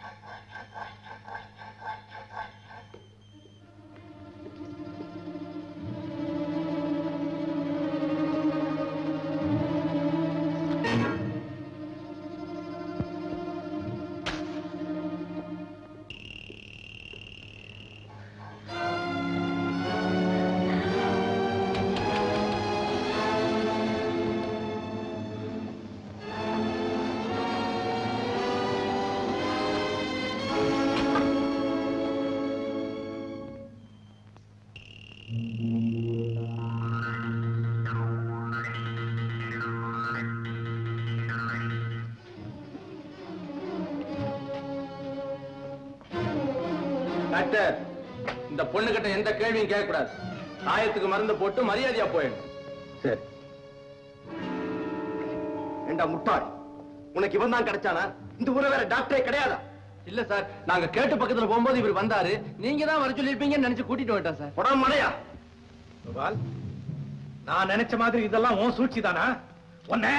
Doctor இந்த பொண்ணுகிட்ட எந்த கேள்வியும் கேட்கக்கூடாது காயத்துக்கு மருந்து போட்டு மரியாதையா போயிடும் சரி ஏண்டா முட்டாள் உனக்கு இவன் தான் கிடைச்சானா இந்த ஊரை வேற டாக்டரே கிடையாதா இல்ல சார் நாங்க கேட்டு பக்கத்துல போகும்போது இவர் வந்தாரு நீங்க தான் வர சொல்லிருப்பீங்கன்னு நினைச்சு கூட்டிட்டு வந்துட்டோம் சார் உடம்பு மடையா கோபால் நான் நினைச்ச மாதிரி இதெல்லாம் உன் சூழ்ச்சி தானா உன்னை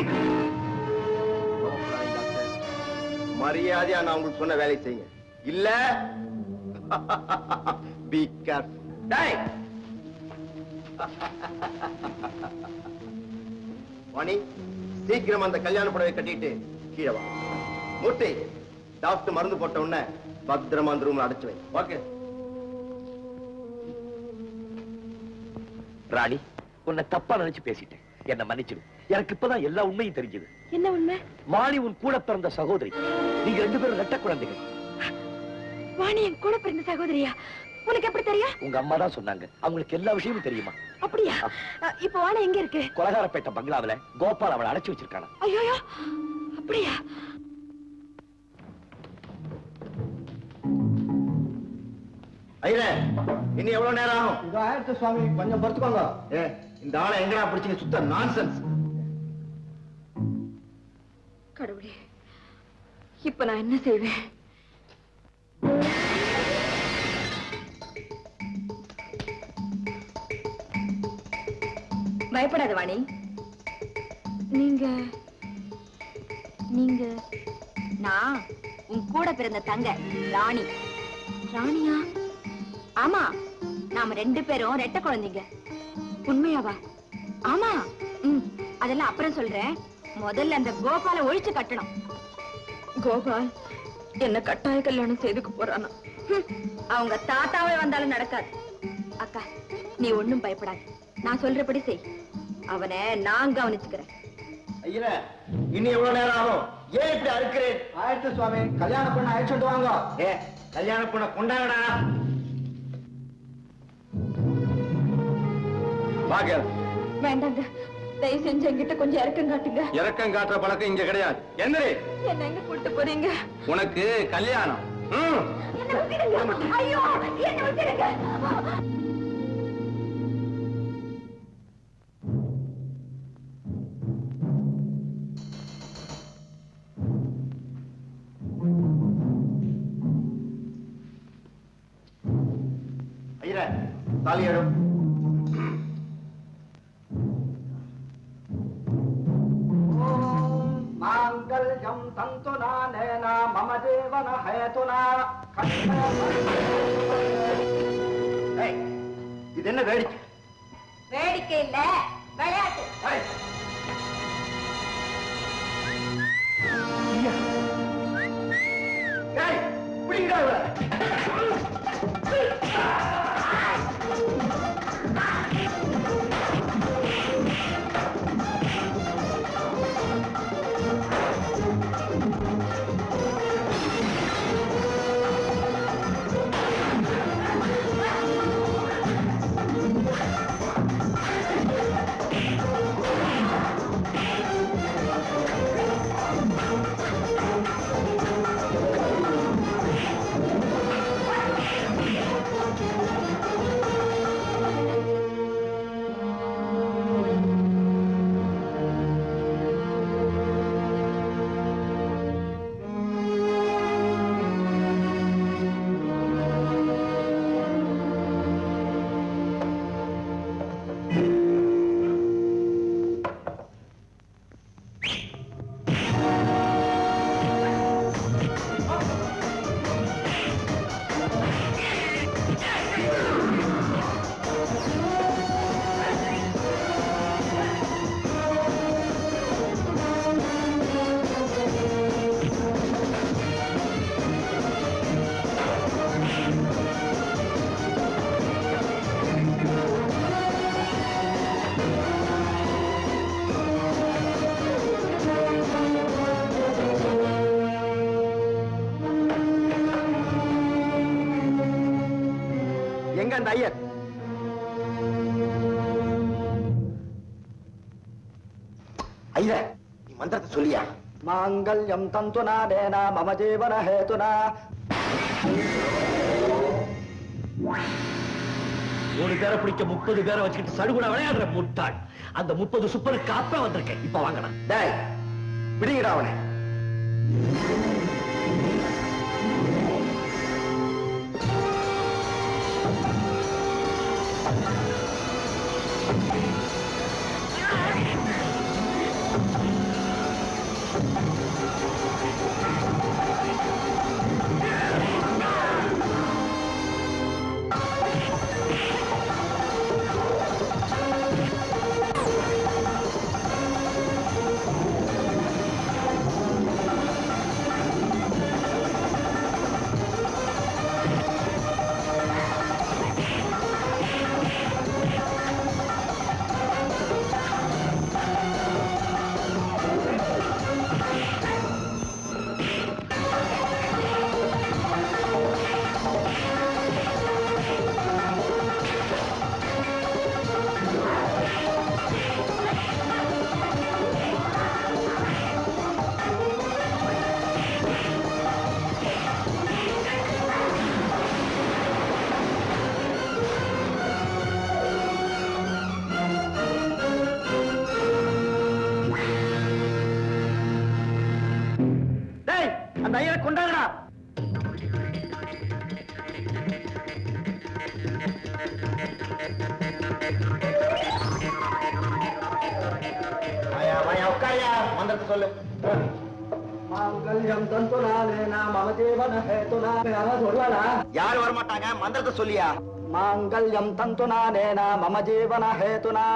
மரியாதையா நான் உங்களுக்கு சொன்ன வேலையை செய்யுங்க இல்ல பி கேர்ஃபுல் டேய் வாணி சீக்கிரம் அந்த கல்யாண புடவை கட்டிட்டு கீழே வா மூர்த்தி டாக்டர் மருந்து போட்ட உடனே பத்திரமா அந்த ரூம்ல அடைச்சு வை ஓகே ராணி உன்னை தப்பா நினைச்சு பேசிட்டேன் என்ன மன்னிச்சிடு எனக்கு இப்பதான் எல்லா உண்மையும் தெரிஞ்சது என்ன உண்மை வாணி உன் கூட பிறந்த சகோதரி நீங்க ரெண்டு பேரும் ரெட்ட குழந்தைகள் வாணி என் கூட பிறந்த சகோதரியா உனக்கு எப்படி தெரியும் உங்க அம்மா தான் சொன்னாங்க அவங்களுக்கு எல்லா விஷயமும் தெரியுமா அப்படியா அஹ், இப்போ வாணி எங்க இருக்கு கொலகாரப்பேட்டை பங்களாவுல கோபால் அவளை அடைச்சு வச்சிருக்கானா ஐயோ அப்படியா ஐயரே இன்னும் எவ்வளவு நேரம் ஆகும் இதோ ஆயிரத்து சுவாமி கொஞ்சம் பொறுத்துக்கோங்க ஏ இந்த ஆளை எங்கடா பிடிச்சீங்க சுத்த நான்சென்ஸ் கடவுளே இப்ப நான் என்ன செய்வேன் பயப்படாத வாணி நீங்க நீங்க நான் உன் கூட பிறந்த தங்க ராணி ராணியா ஆமா நாம ரெண்டு பேரும் ரெட்ட குழந்தைங்க உண்மையாவா ஆமா ம் அதெல்லாம் அப்புறம் சொல்றேன் முதல்ல அந்த கோபால ஒழிச்சு கட்டணும் கோபால் என்ன கட்டாய கல்யாணம் செய்துக்க போறானா அவங்க தாத்தாவே வந்தாலும் நடக்காது அக்கா நீ ஒண்ணும் பயப்படாத நான் சொல்றபடி செய் அவனை நான் கவனிச்சுக்கிறேன் ஐயரே இன்னும் எவ்வளவு நேரம் ஆகும் ஏன் இப்படி அறுக்கிறேன் ஆயிரத்து சுவாமி கல்யாணம் பண்ண அழைச்சிட்டு வாங்க ஏ கல்யாண பொண்ண கொண்டாங்கடா பாக்க வேண்டாங்க தயவு செஞ்சு என்கிட்ட கொஞ்சம் இறக்கம் காட்டுங்க இறக்கம் காட்டுற பழக்கம் இங்க கிடையாது எந்திரி என்ன எங்க கூட்டு போறீங்க உனக்கு கல்யாணம் ம். என்ன விட்டுடுங்க ஐயோ என்ன விட்டுடுங்க ஐயரே தாலி எடும் மாங்கல்யம் தந்து நானேனா மம ஜீவன ஹேதுனா ஏய், இது என்ன வேடிக்கை வேடிக்கை இல்ல விளையாட்டு ஏய். ஏய், பிடிங்கடா இவளை. ஐயோ எங்க அந்த ஐயர் ஐயர் நீ மந்திரத்தை சொல்லியா மாங்கல்யம் தந்துனா நேனா மம ஜீவன ஹேதுனா மூணு பேரை பிடிக்க முப்பது பேரை வச்சுக்கிட்டு சடுகுட விளையாடுற முட்டாள் அந்த முப்பது சூப்பருக்கு அப்புறம் வந்திருக்கேன் இப்ப வாங்கணும் டேய் பிடிங்கடா அவனை டேய் அந்த ஐயரை கொண்டாங்கடா வாயா வாயா உட்காரியா மந்திரத்தை சொல்லு மாங்கல்யம் தந்துனா நேனா மம ஜீவன ஹேதுனா யாராவது வருவாடா யாரும் வரமாட்டாங்க மந்திரத்தை சொல்லியா மாங்கல்யம் தந்துனா நேனா மம ஜீவன ஹேதுனா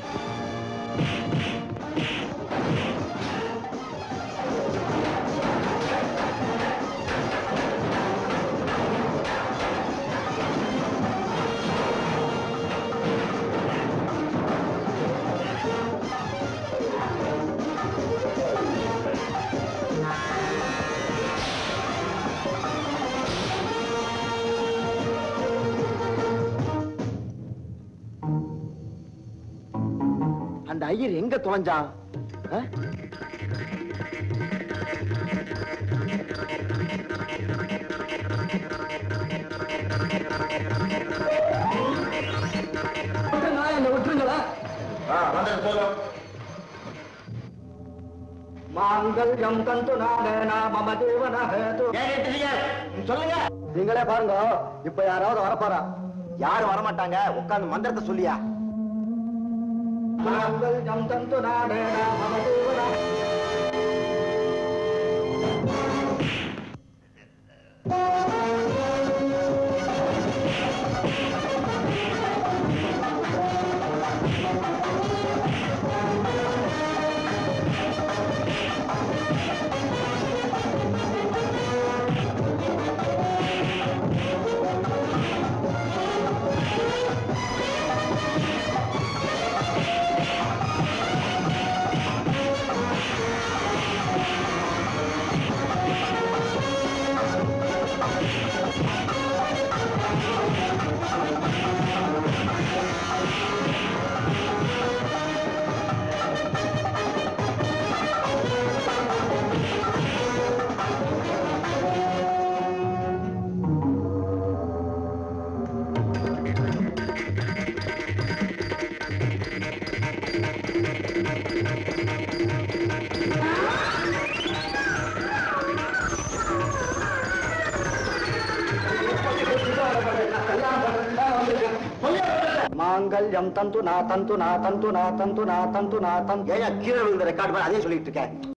அந்த ஐயர் எங்க தொலைஞ்சான் ஆ? என்ன விட்டுருங்களா ஆ, மந்திரத்தை சொல்லு மாங்கல்யம் தந்துனா நேனா மம ஜீவன ஹேது ஏன் நிறுத்துறீங்க? சொல்லுங்க நீங்களே பாருங்க இப்ப யாராவது வரப்போறா யாரும் வரமாட்டாங்க உட்கார்ந்து மந்திரத்தை சொல்லியா மாங்கல்யம் தந்துனா நேனா மம ஜீவன மாங்கல்யம் தந்துனா தந்துனா தந்துனா தந்துனா தந்துனா தந்து ஏன் கீழே விழுந்த ரெக்கார்டு மாதிரி அதே சொல்லிட்டு இருக்கேன்